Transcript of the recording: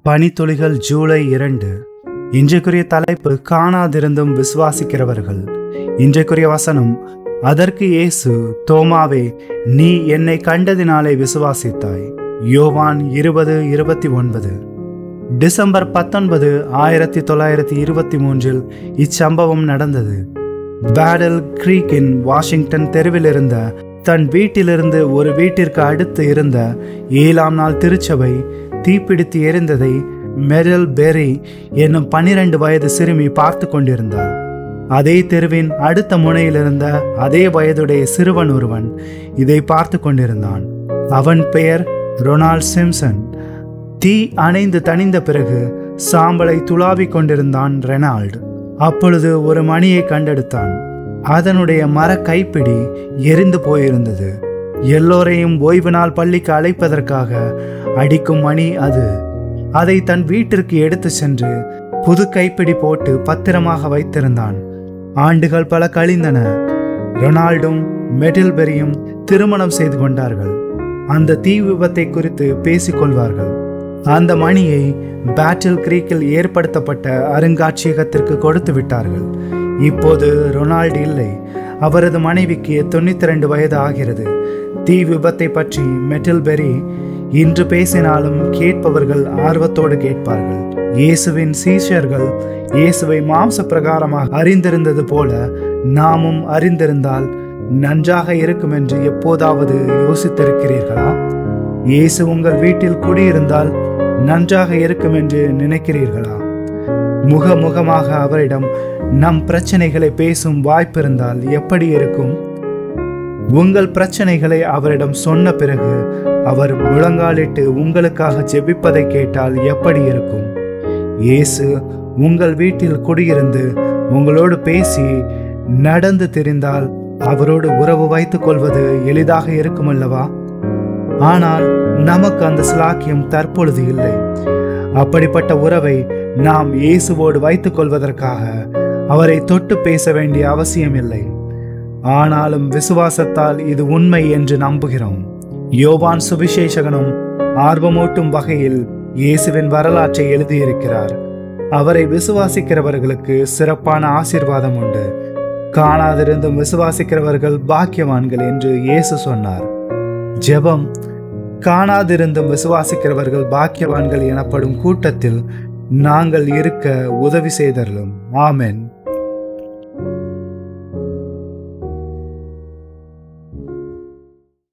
பனித்துளிகள் ஜூலை இரண்டு இன்றைக்குரிய தலைப்பு காணாதிருந்தும் விசுவாசிக்கிறவர்கள் இன்றைக்குரிய வசனம் அதற்கு இயேசு தோமாவே நீ என்னை கண்டதினாலே விசுவாசித்தாய் யோவான் இருபது இருபத்தி ஒன்பது டிசம்பர் பத்தொன்பது ஆயிரத்தி தொள்ளாயிரத்தி இருபத்தி மூன்றில் இச்சம்பவம் நடந்தது பேடல் கிரீக்கின் வாஷிங்டன் தெருவில் இருந்த தன் வீட்டிலிருந்து ஒரு வீட்டிற்கு அடுத்து இருந்த ஏழாம் நாள் திருச்சபை தீப்பிடித்து எரிந்ததை மெரில் பெரி என்னும் பன்னிரண்டு வயது சிறுமி பார்த்து கொண்டிருந்தாள் அதே தெருவின் அடுத்த முனையில் இருந்த அதே வயதுடைய சிறுவன் ஒருவன் இதை பார்த்து கொண்டிருந்தான் அவன் பெயர் ரொனால்ட் சிம்சன் தீ அணைந்து தணிந்த பிறகு சாம்பலை துளாவிக் கொண்டிருந்தான் ரெனால்டு அப்பொழுது ஒரு மணியை கண்டெடுத்தான் அதனுடைய மர கைப்பிடி எரிந்து போயிருந்தது எல்லோரையும் ஓய்வு நாள் பள்ளிக்கு அழைப்பதற்காக அடிக்கும் மணி அது அதை தன் வீட்டிற்கு எடுத்து சென்று புது கைப்பிடி போட்டு பத்திரமாக வைத்திருந்தான் ஆண்டுகள் பல கழிந்தன ரொனால்டும் மெடில்பெரியும் திருமணம் செய்து கொண்டார்கள் அந்த தீ விபத்தை குறித்து பேசிக்கொள்வார்கள் அந்த மணியை பேட்டில் கிரீக்கில் ஏற்படுத்தப்பட்ட அருங்காட்சியகத்திற்கு கொடுத்து விட்டார்கள் இப்போது ரொனால்டு இல்லை அவரது மனைவிக்கு தொண்ணூத்தி ரெண்டு வயது ஆகிறது தீ விபத்தை பற்றி மெட்டில்பெரி இன்று பேசினாலும் கேட்பவர்கள் ஆர்வத்தோடு கேட்பார்கள் இயேசுவின் சீஷர்கள் இயேசுவை மாம்ச பிரகாரமாக அறிந்திருந்தது போல நாமும் அறிந்திருந்தால் நன்றாக இருக்கும் என்று எப்போதாவது யோசித்திருக்கிறீர்களா இயேசு உங்கள் வீட்டில் குடியிருந்தால் நன்றாக இருக்கும் என்று நினைக்கிறீர்களா முகமுகமாக அவரிடம் நம் பிரச்சனைகளை பேசும் வாய்ப்பிருந்தால் எப்படி இருக்கும் உங்கள் பிரச்சனைகளை அவரிடம் சொன்ன பிறகு அவர் முழங்காலிட்டு உங்களுக்காக ஜெபிப்பதை கேட்டால் எப்படி இருக்கும் இயேசு உங்கள் வீட்டில் குடியிருந்து உங்களோடு பேசி நடந்து தெரிந்தால் அவரோடு உறவு வைத்துக் கொள்வது எளிதாக இருக்கும் அல்லவா ஆனால் நமக்கு அந்த சிலாக்கியம் தற்பொழுது இல்லை அப்படிப்பட்ட உறவை நாம் இயேசுவோடு வைத்துக் கொள்வதற்காக அவரை தொட்டு பேச வேண்டிய அவசியம் இல்லை ஆனாலும் விசுவாசத்தால் இது உண்மை என்று நம்புகிறோம் யோவான் சுவிசேஷகனும் ஆர்வமூட்டும் வகையில் இயேசுவின் வரலாற்றை எழுதியிருக்கிறார் அவரை விசுவாசிக்கிறவர்களுக்கு சிறப்பான ஆசீர்வாதம் உண்டு காணாதிருந்தும் விசுவாசிக்கிறவர்கள் பாக்கியவான்கள் என்று இயேசு சொன்னார் ஜெபம் காணாதிருந்தும் விசுவாசிக்கிறவர்கள் பாக்கியவான்கள் எனப்படும் கூட்டத்தில் நாங்கள் இருக்க உதவி செய்தரலும் ஆமென்